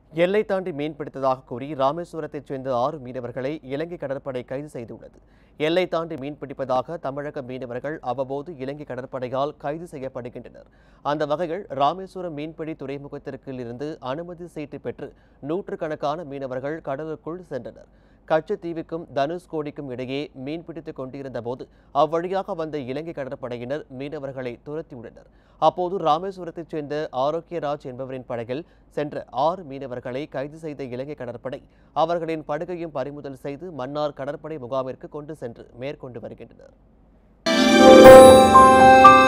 எல்லை தாண்டி மீன் பிடித்ததாக கூறி ராமேஸ்வரத்தைச் சேர்ந்த ஆறு மீனவர்களை இலங்கை கடற்படை கைது செய்துள்ளது எல்லை தாண்டி மீன் பிடிப்பதாக தமிழக மீனவர்கள் அவ்வப்போது இலங்கை கடற்படையால் கைது செய்யப்படுகின்றனர் அந்த வகையில் ராமேஸ்வரம் மீன்பிடி துறைமுகத்திற்கு இருந்து அனுமதி சீட்டு பெற்று நூற்றுக்கணக்கான மீனவர்கள் கடலுக்குள் சென்றனர் கச்சத்தீவுக்கும் தனுஷ்கோடிக்கும் இடையே மீன் பிடித்துக் கொண்டிருந்த போது அவ்வழியாக வந்த இலங்கை கடற்படையினர் மீனவர்களை துரத்தியுள்ளனர் அப்போது ராமேஸ்வரத்தைச் சேர்ந்த ஆரோக்கியராஜ் என்பவரின் படகில் சென்ற ஆறு மீனவர்களை கைது செய்த இலங்கை கடற்படை அவர்களின் படகையும் பறிமுதல் செய்து மன்னார் கடற்படை முகாமிற்கு கொண்டு சென்று மேற்கொண்டு வருகின்றனர்